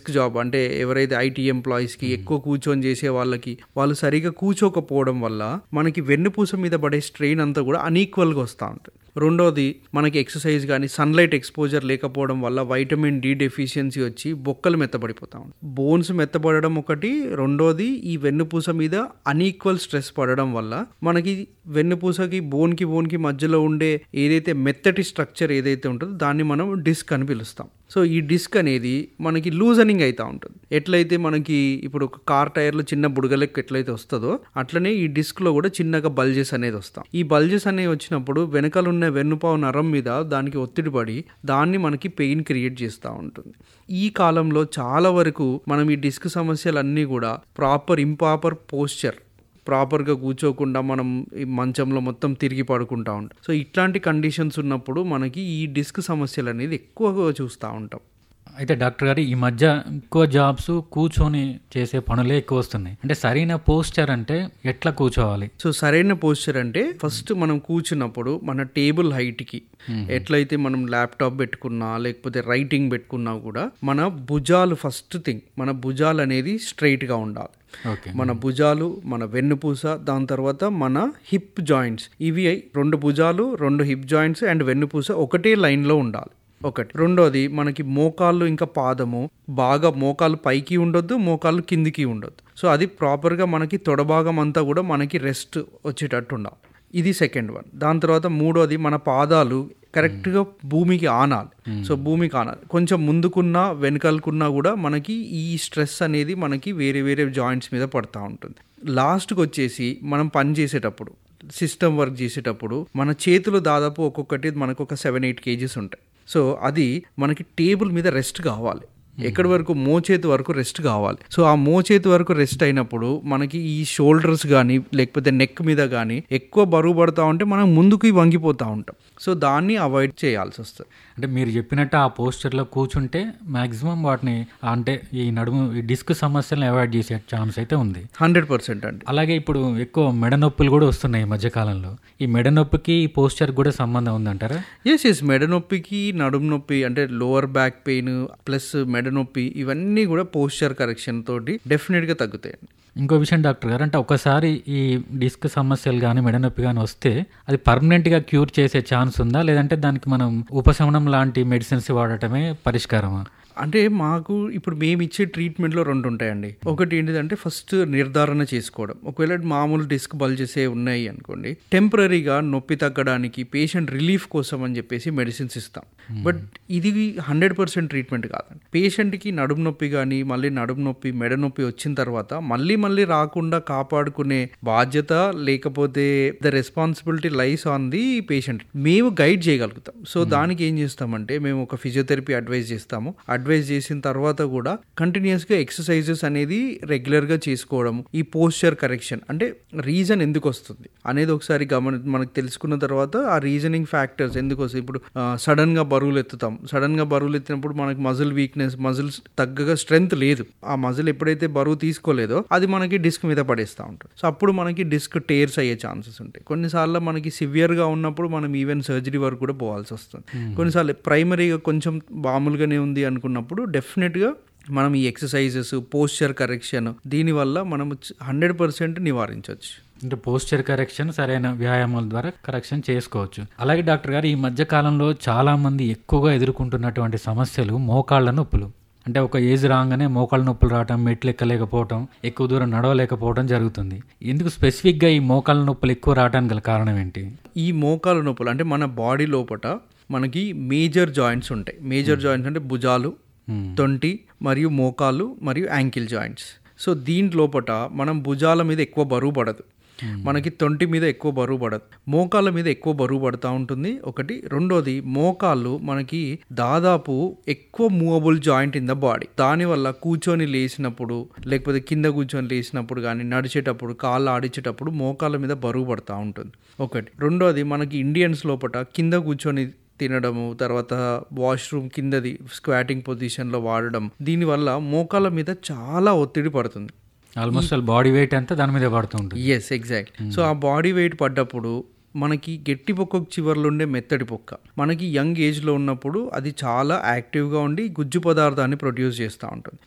desk job అంటే ఎవరైతే IT ఎంప్లాయీస్కి ఎక్కువ కూర్చొని చేసే వాళ్ళకి వాళ్ళు సరిగా కూర్చోకపోవడం వల్ల మనకి వెన్నుపూస మీద పడే స్ట్రెయిన్ అంతా కూడా అన్ఈక్వల్గా వస్తూ ఉంటుంది రెండోది మనకి ఎక్సర్సైజ్ కానీ సన్లైట్ ఎక్స్పోజర్ లేకపోవడం వల్ల వైటమిన్ డి డెఫిషియన్సీ వచ్చి బొక్కలు మెత్తబడిపోతా ఉంటాయి బోన్స్ మెత్తబడడం ఒకటి రెండోది ఈ వెన్నుపూస మీద అన్ఈక్వల్ స్ట్రెస్ పడడం వల్ల మనకి వెన్నుపూసకి బోన్కి బోన్కి మధ్యలో ఉండే ఏదైతే మెత్తటి స్ట్రక్చర్ ఏదైతే ఉంటుందో దాన్ని మనం డిస్క్ అని పిలుస్తాం సో ఈ డిస్క్ అనేది మనకి లూజనింగ్ అవుతూ ఉంటుంది ఎట్లయితే మనకి ఇప్పుడు ఒక కార్ టైర్లో చిన్న బుడగలెక్క ఎట్లయితే వస్తుందో అట్లనే ఈ డిస్క్లో కూడా చిన్నగా బల్జెస్ అనేది వస్తాం ఈ బల్జెస్ అనేవి వచ్చినప్పుడు వెనకాల ఉన్న వెన్నుపావు నరం మీద దానికి ఒత్తిడి పడి దాన్ని మనకి పెయిన్ క్రియేట్ చేస్తూ ఉంటుంది ఈ కాలంలో చాలా వరకు మనం ఈ డిస్క్ సమస్యలన్నీ కూడా ప్రాపర్ ఇంపాపర్ పోస్చర్ ప్రాపర్గా కూర్చోకుండా మనం ఈ మంచంలో మొత్తం తిరిగి పడుకుంటా ఉంటాం సో ఇట్లాంటి కండిషన్స్ ఉన్నప్పుడు మనకి ఈ డిస్క్ సమస్యలు అనేది ఎక్కువగా చూస్తూ ఉంటాం అయితే డాక్టర్ గారు ఈ మధ్య ఎక్కువ జాబ్స్ కూర్చొని చేసే పనులే ఎక్కువ వస్తున్నాయి అంటే సరైన పోస్చర్ అంటే ఎట్లా కూర్చోవాలి సో సరైన పోస్చర్ అంటే ఫస్ట్ మనం కూర్చున్నప్పుడు మన టేబుల్ హైట్కి ఎట్లయితే మనం ల్యాప్టాప్ పెట్టుకున్నా లేకపోతే రైటింగ్ పెట్టుకున్నా కూడా మన భుజాలు ఫస్ట్ థింగ్ మన భుజాలు అనేది స్ట్రైట్గా ఉండాలి ఓకే మన భుజాలు మన వెన్నుపూస దాని తర్వాత మన హిప్ జాయింట్స్ ఇవి రెండు భుజాలు రెండు హిప్ జాయింట్స్ అండ్ వెన్నుపూస ఒకటే లైన్లో ఉండాలి ఒకటి రెండోది మనకి మోకాళ్ళు ఇంకా పాదము బాగా మోకాలు పైకి ఉండొద్దు మోకాళ్ళు కిందికి ఉండొద్దు సో అది ప్రాపర్గా మనకి తొడభాగం అంతా కూడా మనకి రెస్ట్ వచ్చేటట్టు ఉండాలి ఇది సెకండ్ వన్ దాని తర్వాత మూడోది మన పాదాలు కరెక్ట్గా భూమికి ఆనాలి సో భూమికి ఆనాలి కొంచెం ముందుకున్నా వెనకాలకున్నా కూడా మనకి ఈ స్ట్రెస్ అనేది మనకి వేరే వేరే జాయింట్స్ మీద పడతా ఉంటుంది లాస్ట్కి వచ్చేసి మనం పని చేసేటప్పుడు సిస్టమ్ వర్క్ చేసేటప్పుడు మన చేతులు దాదాపు ఒక్కొక్కటి మనకు ఒక సెవెన్ ఎయిట్ కేజీస్ ఉంటాయి సో అది మనకి టేబుల్ మీద రెస్ట్ కావాలి ఎక్కడి వరకు మోచేతి వరకు రెస్ట్ కావాలి సో ఆ మోచేతి వరకు రెస్ట్ అయినప్పుడు మనకి ఈ షోల్డర్స్ కానీ లేకపోతే నెక్ మీద కానీ ఎక్కువ బరువు పడతా ఉంటే మనం ముందుకు వంగిపోతూ ఉంటాం సో దాన్ని అవాయిడ్ చేయాల్సి వస్తుంది అంటే మీరు చెప్పినట్టు ఆ పోస్చర్లో కూర్చుంటే మాక్సిమం వాటిని అంటే ఈ నడుము ఈ డిస్క్ సమస్యలను అవాయిడ్ చేసే ఛాన్స్ అయితే ఉంది హండ్రెడ్ పర్సెంట్ అండి అలాగే ఇప్పుడు ఎక్కువ మెడ నొప్పులు కూడా వస్తున్నాయి ఈ మధ్యకాలంలో ఈ మెడ నొప్పికి ఈ పోస్చర్ కూడా సంబంధం ఉందంటారా ఎస్ ఎస్ మెడ నొప్పికి నడుము నొప్పి అంటే లోవర్ బ్యాక్ పెయిన్ ప్లస్ మెడ నొప్పి ఇవన్నీ కూడా పోస్చర్ కరెక్షన్ తోటి డెఫినెట్గా తగ్గుతాయండి ఇంకో విషయం డాక్టర్ గారు అంటే ఒకసారి ఈ డిస్క్ సమస్యలు కానీ మెడ నొప్పి కానీ వస్తే అది పర్మనెంట్గా క్యూర్ చేసే ఛాన్స్ ఉందా లేదంటే దానికి మనం ఉపశమనం లాంటి మెడిసిన్స్ వాడటమే పరిష్కారమా అంటే మాకు ఇప్పుడు మేము ఇచ్చే ట్రీట్మెంట్లో రెండు ఉంటాయండి ఒకటి ఏంటిదంటే ఫస్ట్ నిర్ధారణ చేసుకోవడం ఒకవేళ మామూలు డిస్క్ బల్జెసే ఉన్నాయి అనుకోండి టెంపరీగా నొప్పి తగ్గడానికి పేషెంట్ రిలీఫ్ కోసం అని చెప్పేసి మెడిసిన్స్ ఇస్తాం బట్ ఇది హండ్రెడ్ పర్సెంట్ ట్రీట్మెంట్ కాదండి పేషెంట్కి నడుము నొప్పి కానీ మళ్ళీ నడుము నొప్పి మెడ నొప్పి వచ్చిన తర్వాత మళ్ళీ మళ్ళీ రాకుండా కాపాడుకునే బాధ్యత లేకపోతే the responsibility lies on the patient మేము గైడ్ చేయగలుగుతాం సో దానికి ఏం చేస్తామంటే మేము ఒక ఫిజియోథెరపీ అడ్వైస్ చేస్తాము అడ్వైస్ చేసిన తర్వాత కూడా కంటిన్యూస్గా ఎక్సర్సైజెస్ అనేది రెగ్యులర్గా చేసుకోవడం ఈ పోస్చర్ కరెక్షన్ అంటే రీజన్ ఎందుకు వస్తుంది అనేది ఒకసారి గమని మనకు తెలుసుకున్న తర్వాత ఆ రీజనింగ్ ఫ్యాక్టర్స్ ఎందుకు వస్తాయి ఇప్పుడు సడన్గా బరువులు ఎత్తుతాం సడన్గా బరువులు ఎత్తినప్పుడు మనకి మజిల్ వీక్నెస్ మజిల్స్ తగ్గగా స్ట్రెంగ్త్ లేదు ఆ మజిల్ ఎప్పుడైతే బరువు తీసుకోలేదో అది మనకి డిస్క్ మీద పడేస్తూ ఉంటుంది సో అప్పుడు మనకి డిస్క్ టేర్స్ అయ్యే ఛాన్సెస్ ఉంటాయి కొన్నిసార్లు మనకి సివియర్గా ఉన్నప్పుడు మనం ఈవెన్ సర్జరీ వరకు కూడా పోవాల్సి వస్తుంది కొన్నిసార్లు ప్రైమరీగా కొంచెం మామూలుగానే ఉంది అనుకున్నప్పుడు డెఫినెట్గా మనం ఈ ఎక్సర్సైజెస్ పోస్చర్ కరెక్షన్ దీనివల్ల మనం హండ్రెడ్ పర్సెంట్ నివారించవచ్చు అంటే పోస్చర్ కరెక్షన్ సరైన వ్యాయామాల ద్వారా కరెక్షన్ చేసుకోవచ్చు అలాగే డాక్టర్ గారు ఈ మధ్య కాలంలో చాలా మంది ఎక్కువగా ఎదుర్కొంటున్నటువంటి సమస్యలు మోకాళ్ళ నొప్పులు అంటే ఒక ఏజ్ రాగానే మోకాళ్ళ నొప్పులు రావటం మెట్లు ఎక్కలేకపోవటం ఎక్కువ దూరం నడవలేకపోవడం జరుగుతుంది ఎందుకు స్పెసిఫిక్గా ఈ మోకాళ్ళ నొప్పులు ఎక్కువ రావడానికి గల కారణం ఏంటి ఈ మోకాలు నొప్పులు అంటే మన బాడీ లోపల మనకి మేజర్ జాయింట్స్ ఉంటాయి మేజర్ జాయింట్స్ అంటే భుజాలు తొంటి మరియు మోకాలు మరియు యాంకిల్ జాయింట్స్ సో దీంట్ లోపల మనం భుజాల మీద ఎక్కువ బరువు పడదు మనకి తొంటి మీద ఎక్కువ బరువు పడదు మోకాళ్ళ మీద ఎక్కువ బరువు పడుతూ ఉంటుంది ఒకటి రెండోది మోకాళ్ళు మనకి దాదాపు ఎక్కువ movable joint in the body దానివల్ల కూర్చొని లేచినప్పుడు లేకపోతే కింద కూర్చొని లేచినప్పుడు కానీ నడిచేటప్పుడు కాళ్ళు ఆడించేటప్పుడు మోకాళ్ళ మీద బరువు పడుతూ ఉంటుంది ఒకటి రెండోది మనకి ఇండియన్స్ లోపల కింద కూర్చొని తినడము తర్వాత వాష్రూమ్ కిందది స్క్వాటింగ్ పొజిషన్లో వాడడం దీనివల్ల మోకాళ్ళ మీద చాలా ఒత్తిడి పడుతుంది ఆల్మోస్ట్ బాడీ వెయిట్ అంతా దాని మీద పడుతూ ఉంటుంది ఎస్ ఎగ్జాక్ట్ సో ఆ బాడీ వెయిట్ పడ్డప్పుడు మనకి గట్టి పొక్క చివర్లో ఉండే మెత్తడి పొక్క మనకి యంగ్ ఏజ్లో ఉన్నప్పుడు అది చాలా యాక్టివ్గా ఉండి గుజ్జు పదార్థాన్ని ప్రొడ్యూస్ చేస్తూ ఉంటుంది